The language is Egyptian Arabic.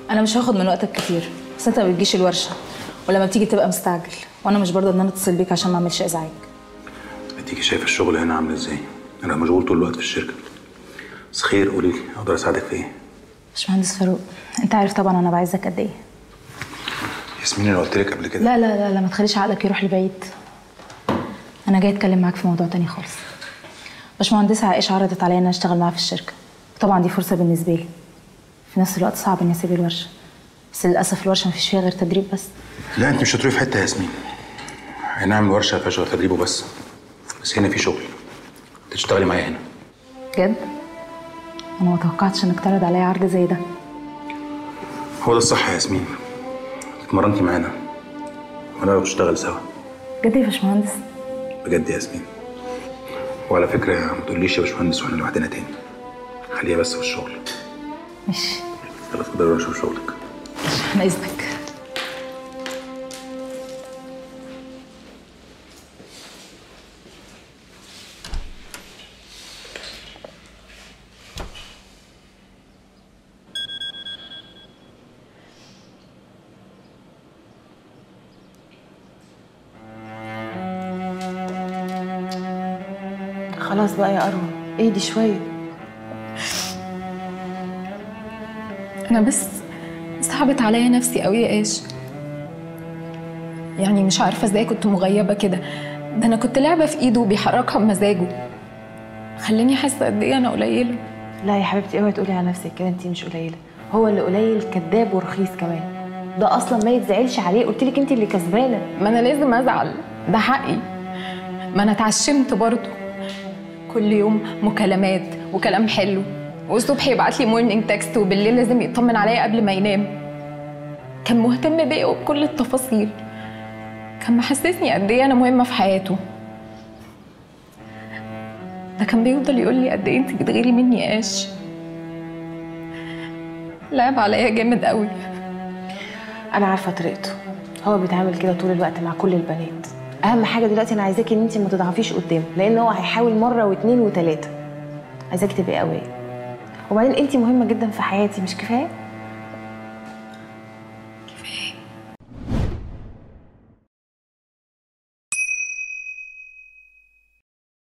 انا مش هاخد من وقتك كتير بس انت ما بتجيش الورشه ولما بتيجي تبقى مستعجل وانا مش برضه ان انا اتصل بيك عشان ما اعملش ازعاج اديكي شايفه الشغل هنا عامل ازاي انا مشغول طول الوقت في الشركه بس خير قولي لي اقدر اساعدك في ايه باشمهندس فاروق انت عارف طبعا انا بعزك قد ايه ياسمين انا قلت لك قبل كده لا لا لا لا ما تخليش عقلك يروح لبعيد انا جاي اتكلم معاك في موضوع تاني خالص باشمهندسة عائشة عرضت عليا ان انا اشتغل معاها في الشركة طبعا دي فرصة بالنسبة لي في نفس الوقت صعب اني اسيب الورشة بس للاسف الورشة مفيش فيها غير تدريب بس لا انت مش هتروحي في حته يا ياسمين اي نعم الورشه فيها شغل تدريب وبس بس هنا في شغل تشتغلي معايا هنا بجد انا ما توقعتش انك تعرض عليا عرض زي ده هو ده الصح يا ياسمين اتمرنتي معانا وانا لو تشتغل سوا بجد يا باشمهندس بجد يا ياسمين وعلى فكره ما تقوليش يا باشمهندس واحنا لوحدنا تاني خليها بس في الشغل ماشي يلا اتفضلي روحي شوف شغلك انا اذنك خلاص بقى يا أروى اهدي شوية انا بس صعبت عليا نفسي قوي يا ايش يعني مش عارفه ازاي كنت مغيبه كده ده انا كنت لعبه في ايده وبيحركها بمزاجه خلاني حاسه قد ايه انا قليله لا يا حبيبتي اوعي تقولي على نفسك كده انت مش قليلة هو اللي قليل كذاب ورخيص كمان ده اصلا ما يتزعلش عليه قلت لك انت اللي كسبانه ما انا لازم ازعل ده حقي ما انا اتعشمت برضه كل يوم مكالمات وكلام حلو والصبح يبعت لي مورنينج تكست وبالليل لازم يطمن عليا قبل ما ينام كان مهتم بيا وبكل التفاصيل كان محسسني قد ايه انا مهمه في حياته ده كان بيفضل يقول لي قد ايه انت بتغيري مني يا ايش لعب عليا جامد قوي انا عارفه طريقته هو بيتعامل كده طول الوقت مع كل البنات اهم حاجه دلوقتي انا عايزاكي ان انت ما تضعفيش قدامه لان هو هيحاول مره واثنين وثلاثه عايزاكي تبقي قويه وبعدين انت مهمه جدا في حياتي مش كفايه